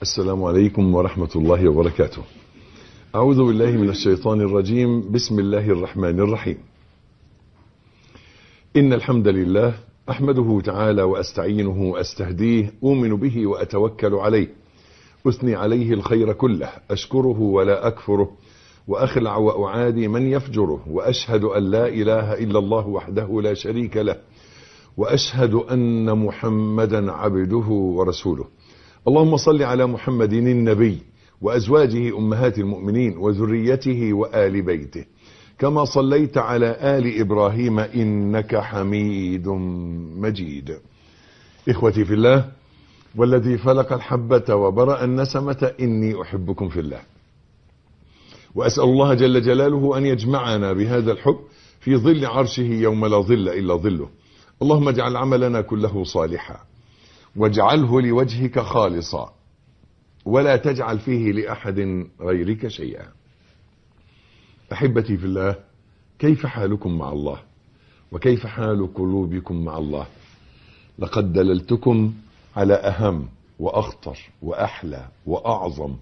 السلام عليكم ورحمة الله وبركاته أعوذ بالله من الشيطان الرجيم بسم الله الرحمن الرحيم إن الحمد لله أحمده تعالى وأستعينه وأستهديه أؤمن به وأتوكل عليه أثني عليه الخير كله أشكره ولا أكفره وأخلع وأعادي من يفجره وأشهد أن لا إله إلا الله وحده لا شريك له وأشهد أن محمدا عبده ورسوله اللهم صل على محمد النبي وأزواجه أمهات المؤمنين وذريته وآل بيته كما صليت على آل إبراهيم إنك حميد مجيد إخوتي في الله والذي فلق الحبة وبرأ النسمة إني أحبكم في الله وأسأل الله جل جلاله أن يجمعنا بهذا الحب في ظل عرشه يوم لا ظل إلا ظله اللهم اجعل عملنا كله صالحا واجعله لوجهك خالصا ولا تجعل فيه لأحد غيرك شيئا أحبتي في الله كيف حالكم مع الله وكيف حال قلوبكم مع الله لقد دللتكم على أهم وأخطر وأحلى وأعظم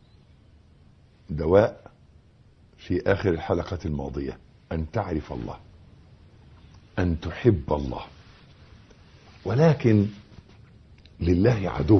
دواء في آخر الحلقة الماضية أن تعرف الله أن تحب الله ولكن لله عدو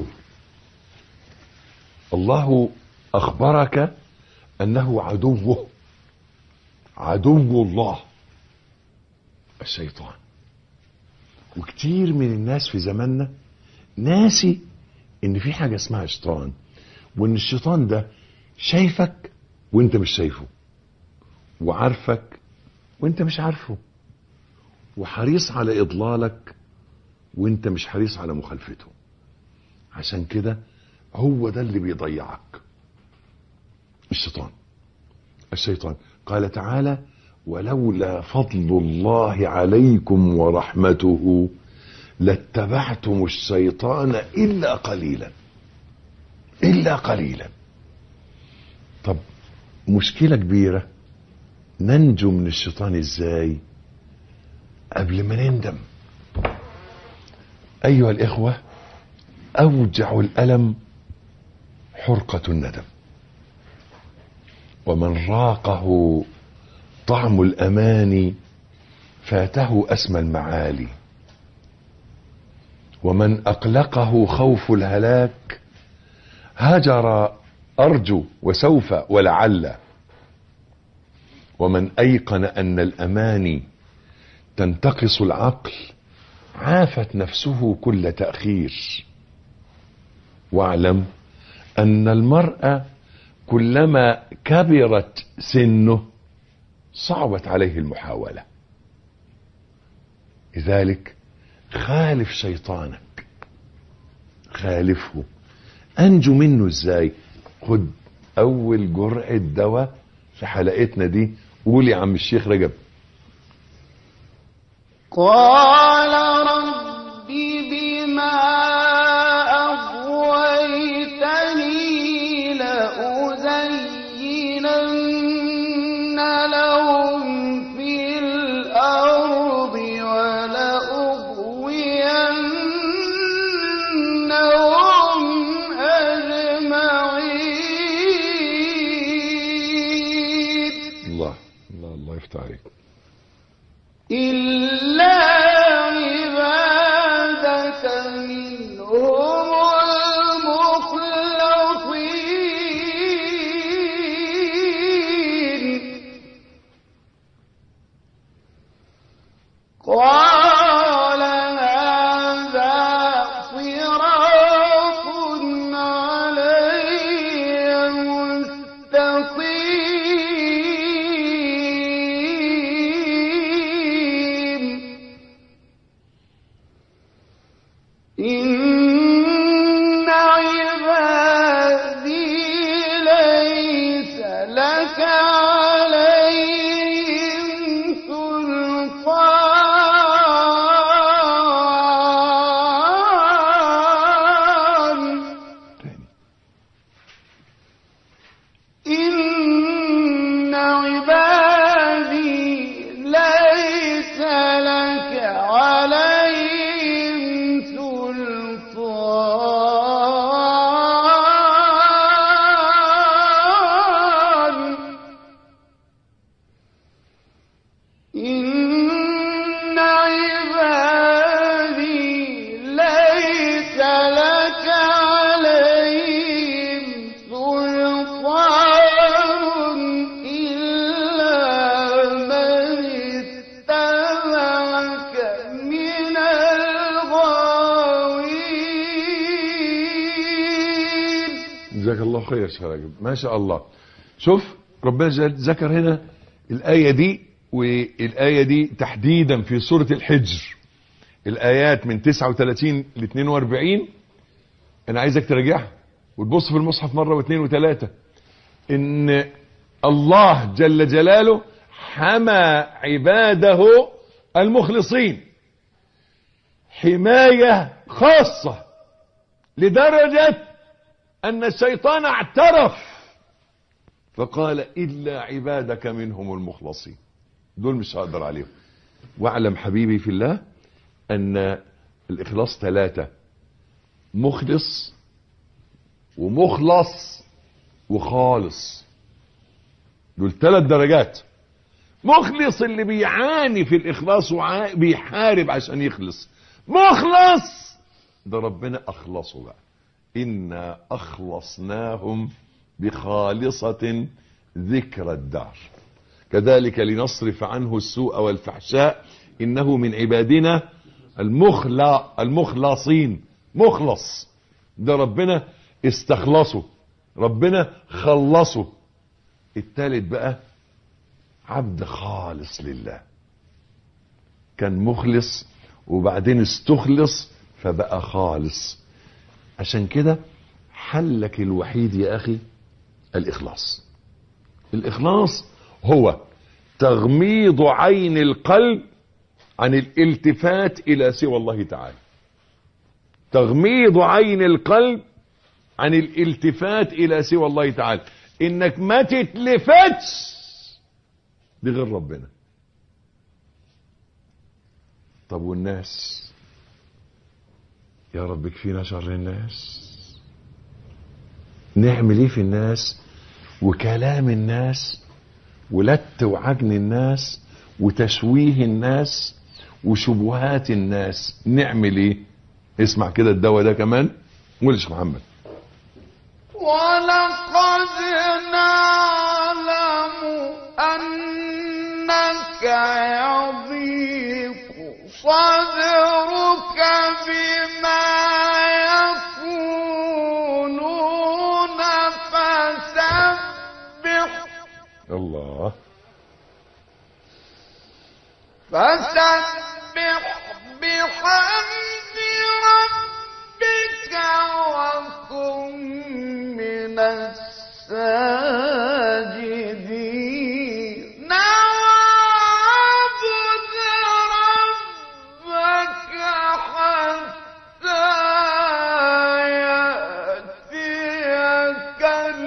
الله أخبرك أنه عدوه عدو الله الشيطان وكتير من الناس في زماننا ناسي ان في حاجة اسمها شيطان وان الشيطان ده شايفك وانت مش شايفه وعارفك وانت مش عارفه وحريص على اضلالك وانت مش حريص على مخالفته عشان كده هو ده اللي بيضيعك الشيطان الشيطان قال تعالى ولولا فضل الله عليكم ورحمته لاتبعتم الشيطان الا قليلا الا قليلا طب مشكله كبيره ننجو من الشيطان ازاي قبل ما نندم ايها الاخوه اوجع الالم حرقه الندم ومن راقه طعم الامان فاته اسمى المعالي ومن اقلقه خوف الهلاك هجر ارجو وسوف ولعل ومن ايقن ان الاماني تنتقص العقل عافت نفسه كل تاخير واعلم ان المرء كلما كبرت سنه صعبت عليه المحاوله لذلك خالف شيطانك خالفه انجو منه ازاي خد اول جرعه دواء في حلقتنا دي قول يا عم الشيخ رجب قال رب بما أغويتني لأزينن لهم في الأرض ولأغوينهم أجمعين الله الله الله يفتح عليك إلا عبادك منهم المخلصين قال هذا صراط علي مستقيم جزاك الله خير يا شيخ راجب ما شاء الله شوف ربنا جل- ذكر هنا الآية دي والآية دي تحديدا في سورة الحجر الآيات من 39 ل 42 أنا عايزك تراجعها وتبص في المصحف مرة واثنين وثلاثة إن الله جل جلاله حمى عباده المخلصين حماية خاصة لدرجة أن الشيطان اعترف فقال إلا عبادك منهم المخلصين دول مش هقدر عليهم واعلم حبيبي في الله أن الإخلاص ثلاثة مخلص ومخلص وخالص دول ثلاث درجات مخلص اللي بيعاني في الإخلاص وبيحارب عشان يخلص مخلص ده ربنا أخلصه بقى إنا أخلصناهم بخالصة ذكر الدار كذلك لنصرف عنه السوء والفحشاء إنه من عبادنا المخلى المخلصين مخلص ده ربنا استخلصه ربنا خلصه التالت بقى عبد خالص لله كان مخلص وبعدين استخلص فبقى خالص عشان كده حلك الوحيد يا اخي الاخلاص الاخلاص هو تغميض عين القلب عن الالتفات الى سوى الله تعالى تغميض عين القلب عن الالتفات الى سوى الله تعالى انك ما تتلفتش لغير ربنا طب والناس يا رب اكفينا شر الناس نعمل ايه في الناس وكلام الناس ولت وعجن الناس وتشويه الناس وشبهات الناس نعمل ايه اسمع كده الدواء ده كمان قول يا شيخ محمد ولقد نعلم أنك يضيق صدرك بما يقولون فسبح الله فسبح بحمد ربك وكن من الساجدين واعبد ربك حتى يأتيك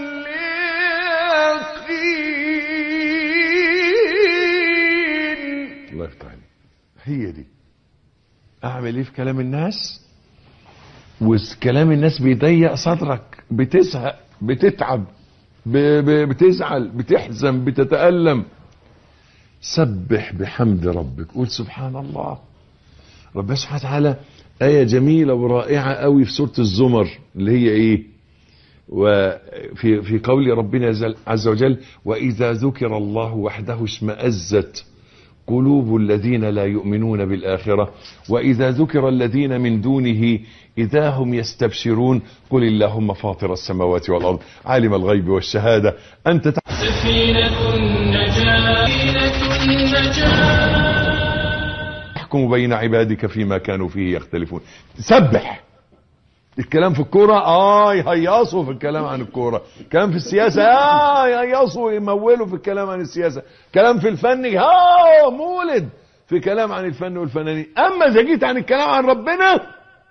اليقين الله يفتح عليك هي دي اعمل ايه في كلام الناس وكلام الناس بيضيق صدرك بتزهق بتتعب ب- ب- بتزعل بتحزن بتتألم سبح بحمد ربك قول سبحان الله ربنا سبحانه وتعالى آية جميلة ورائعة قوي في سورة الزمر اللي هي ايه وفي في قول ربنا زل- عز وجل وإذا ذكر الله وحده اشمأزت قلوب الذين لا يؤمنون بالآخرة وإذا ذكر الذين من دونه إذا هم يستبشرون قل اللهم فاطر السماوات والأرض عالم الغيب والشهادة أنت تع- سفينة النجاة سفينة النجاة تحكم بين عبادك فيما كانوا فيه يختلفون سبح الكلام في الكورة اه يهيصوا في الكلام عن الكورة كلام في السياسة اه يهيصوا يمولوا في الكلام عن السياسة كلام في الفن اه مولد في كلام عن الفن والفنانين اما اذا جيت عن الكلام عن ربنا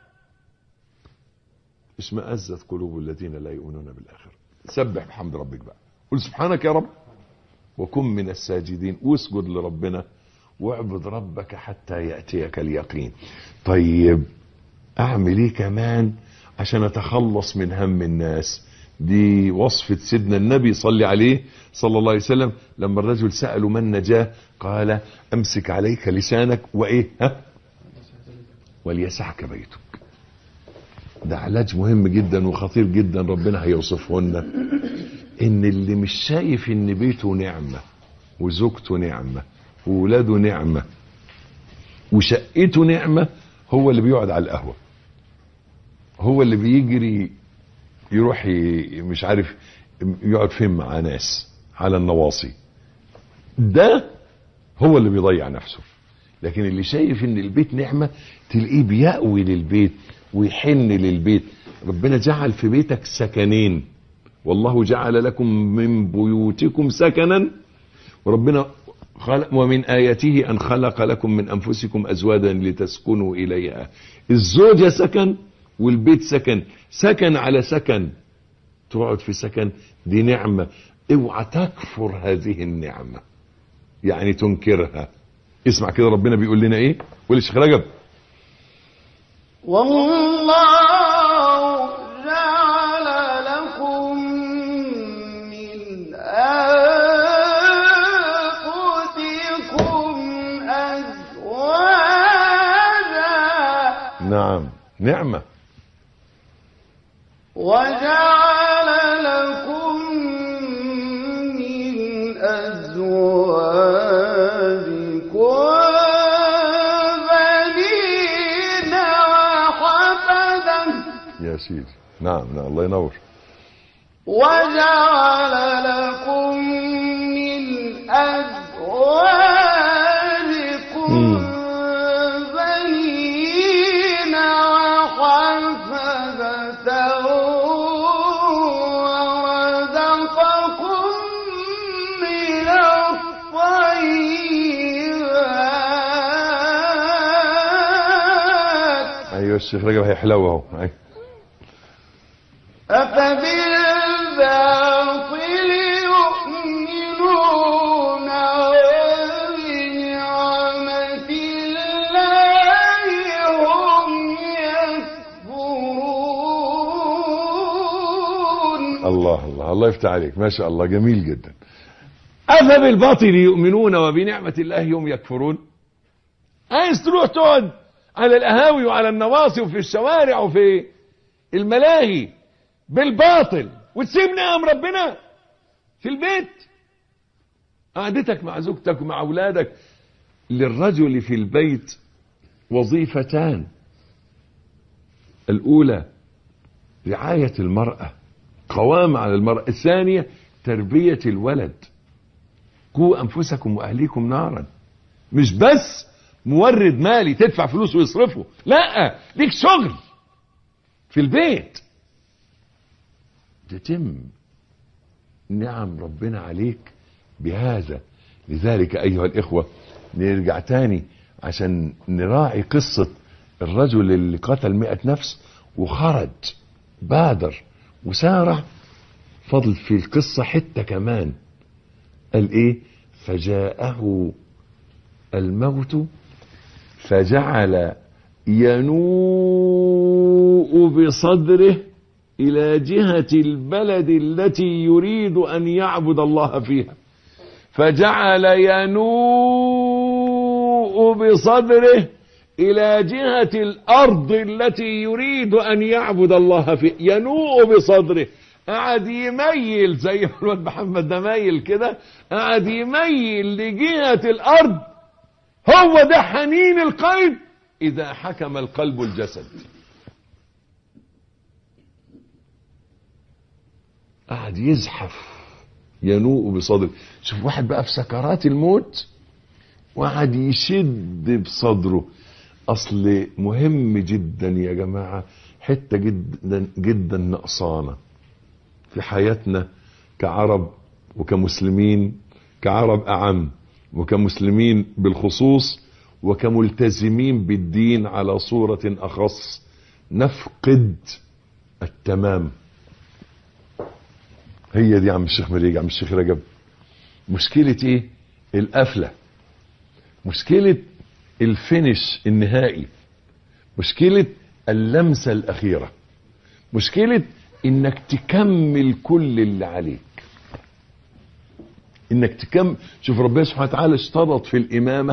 اشمأزت قلوب الذين لا يؤمنون بالآخرة سبح بحمد ربك بقى قل سبحانك يا رب وكن من الساجدين واسجد لربنا واعبد ربك حتى يأتيك اليقين طيب اعمل ايه كمان عشان اتخلص من هم الناس دي وصفة سيدنا النبي صلي عليه صلى الله عليه وسلم لما الرجل سأله من نجاه قال امسك عليك لسانك وايه ها وليسعك بيتك ده علاج مهم جدا وخطير جدا ربنا هيوصفه لنا ان اللي مش شايف ان بيته نعمة وزوجته نعمة وولاده نعمة وشقته نعمة هو اللي بيقعد على القهوة هو اللي بيجري يروح ي- مش عارف يقعد فين مع ناس على النواصي ده هو اللي بيضيع نفسه لكن اللي شايف ان البيت نعمة تلاقيه بيأوي للبيت ويحن للبيت ربنا جعل في بيتك سكنين والله جعل لكم من بيوتكم سكنا وربنا خلق ومن آياته أن خلق لكم من أنفسكم أزواجا لتسكنوا إليها الزوجة سكن والبيت سكن سكن على سكن تقعد في سكن دي نعمة اوعى تكفر هذه النعمة يعني تنكرها اسمع كده ربنا بيقول لنا ايه قول الشيخ رجب والله جعل لكم من أنفسكم أزواجا نعم نعمة وجعل لكم من أزواجكم بنين وحفدا يا سيدي نعم نعم الله ينور وجعل لكم من أزواجكم مم. بنين وحفدة ورزقكم من الطيبات ايوه الشيخ رجب هيحلو اهو أيوة. أفبالباطل يؤمنون وبنعمة الله هم يكفرون الله الله الله يفتح عليك ما شاء الله جميل جدا أفبالباطل يؤمنون وبنعمة الله هم يكفرون عايز تروح تقعد على القهاوي وعلى النواصي وفي الشوارع وفي الملاهي بالباطل وتسيب نعم ربنا في البيت قعدتك مع زوجتك ومع أولادك للرجل في البيت وظيفتان الأولى رعاية المرأة قوام على المرأة الثانية تربية الولد قوا أنفسكم وأهليكم نارا مش بس مورد مالي تدفع فلوس ويصرفه لا ليك شغل في البيت تتم نعم ربنا عليك بهذا لذلك أيها الإخوة نرجع تاني عشان نراعي قصة الرجل اللي قتل مئة نفس وخرج بادر وسارع فضل في القصة حتة كمان قال ايه فجاءه الموت فجعل ينوء بصدره الى جهة البلد التي يريد ان يعبد الله فيها فجعل ينوء بصدره الى جهة الارض التي يريد ان يعبد الله فيها ينوء بصدره قعد يميل زي ما الواد محمد ده مايل كده قعد يميل لجهة الارض هو ده حنين القلب اذا حكم القلب الجسد قعد يزحف ينوء بصدره شوف واحد بقى في سكرات الموت وقعد يشد بصدره اصل مهم جدا يا جماعة حتة جدا جدا نقصانة في حياتنا كعرب وكمسلمين كعرب اعم وكمسلمين بالخصوص وكملتزمين بالدين على صورة اخص نفقد التمام هي دي يا عم الشيخ مريج عم الشيخ رجب مشكلة ايه القفلة مشكلة الفينش النهائي مشكلة اللمسة الأخيرة مشكلة إنك تكمل كل اللي عليك إنك تكمل شوف ربنا سبحانه وتعالى اشترط في الإمامة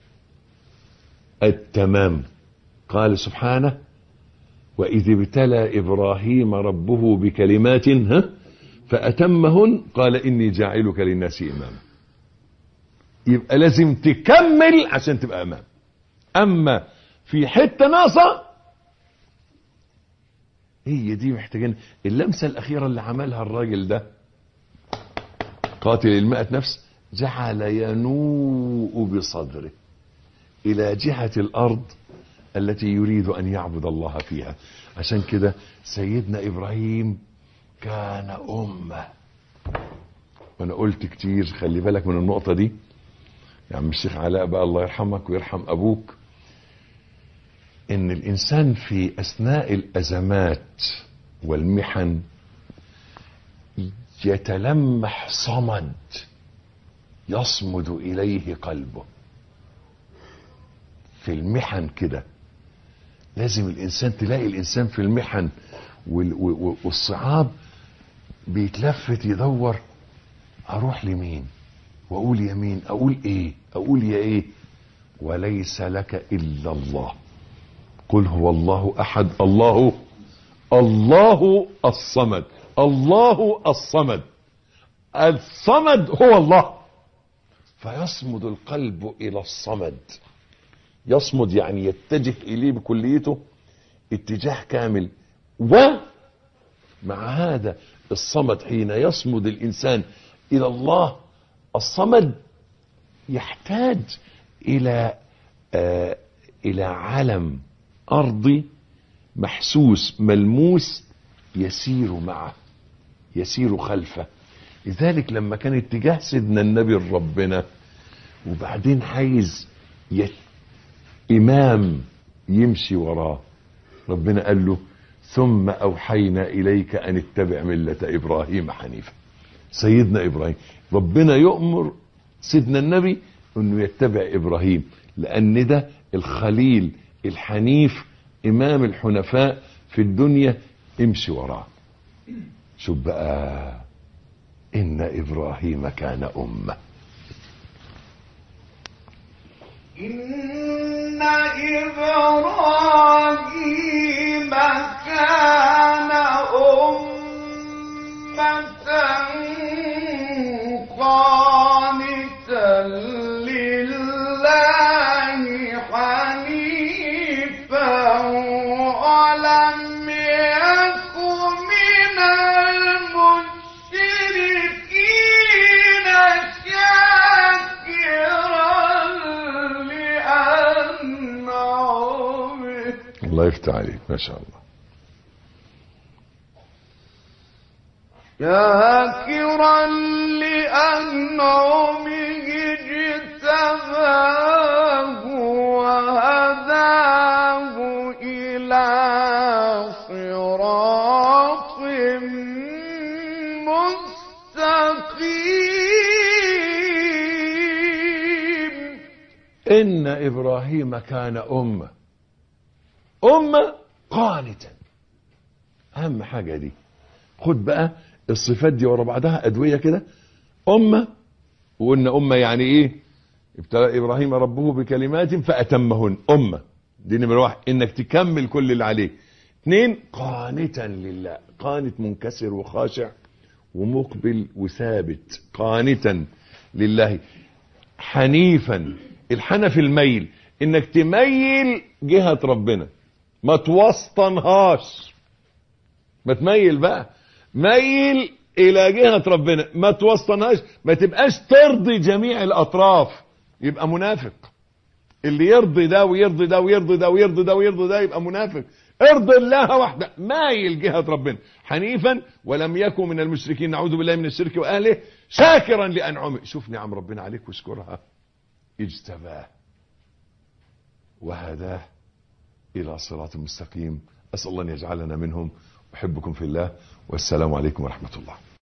التمام قال سبحانه وإذ ابتلى إبراهيم ربه بكلمات ها فأتمهن قال إني جاعلك للناس إماما يبقى لازم تكمل عشان تبقى امام اما في حته ناقصه هي دي محتاجين اللمسة الأخيرة اللي عملها الراجل ده قاتل المئة نفس جعل ينوء بصدره إلى جهة الأرض التي يريد أن يعبد الله فيها عشان كده سيدنا إبراهيم كان أمة وأنا قلت كتير خلي بالك من النقطة دي يا عم الشيخ علاء بقى الله يرحمك ويرحم أبوك إن الإنسان في أثناء الأزمات والمحن يتلمح صمد يصمد إليه قلبه في المحن كده لازم الإنسان تلاقي الإنسان في المحن وال- و- والصعاب بيتلفت يدور أروح لمين وأقول يمين أقول إيه أقول يا إيه وليس لك إلا الله قل هو الله أحد الله الله الصمد الله الصمد الصمد هو الله فيصمد القلب إلى الصمد يصمد يعني يتجه إليه بكليته اتجاه كامل ومع هذا الصمد حين يصمد الإنسان إلى الله الصمد يحتاج إلى آه إلى علم أرضي محسوس ملموس يسير معه يسير خلفه لذلك لما كان اتجاه سيدنا النبي لربنا وبعدين عايز يت إمام يمشي وراه ربنا قال له ثم أوحينا إليك أن اتبع ملة إبراهيم حنيفا سيدنا إبراهيم ربنا يؤمر سيدنا النبي أنه يتبع إبراهيم لأن ده الخليل الحنيف إمام الحنفاء في الدنيا امشي وراه شوف بقى إن إبراهيم كان أمة إن إبراهيم كان أمة قانتا لله حنيفا ولم يك من المشركين شاكرا لأنعمه الله يفتح عليك ما شاء الله شاكرا لأنعمه اجتباه وهداه إلى صراط مستقيم إن إبراهيم كان أمة أمة قانتا أهم حاجة دي خد بقى الصفات دي ورا بعضها أدوية كده أمة وقلنا أمة يعني إيه ابتلى إبراهيم ربه بكلمات فأتمهن أمة دي نمرة واحد إنك تكمل كل اللي عليك اثنين قانتا لله قانت منكسر وخاشع ومقبل وثابت قانتا لله حنيفا الحنف الميل انك تميل جهة ربنا ما توسطنهاش ما تميل بقى ميل الى جهة ربنا ما توسطنهاش ما تبقاش ترضي جميع الاطراف يبقى منافق اللي يرضي ده ويرضي ده ويرضي ده ويرضي ده ويرضي ده يبقى منافق ارضي الله وحده مايل جهة ربنا حنيفا ولم يكن من المشركين نعوذ بالله من الشرك واهله شاكرا لانعمه شوف نعم ربنا عليك واشكرها اجتباه وهداه الى صراط مستقيم اسال الله ان يجعلنا منهم احبكم في الله والسلام عليكم ورحمه الله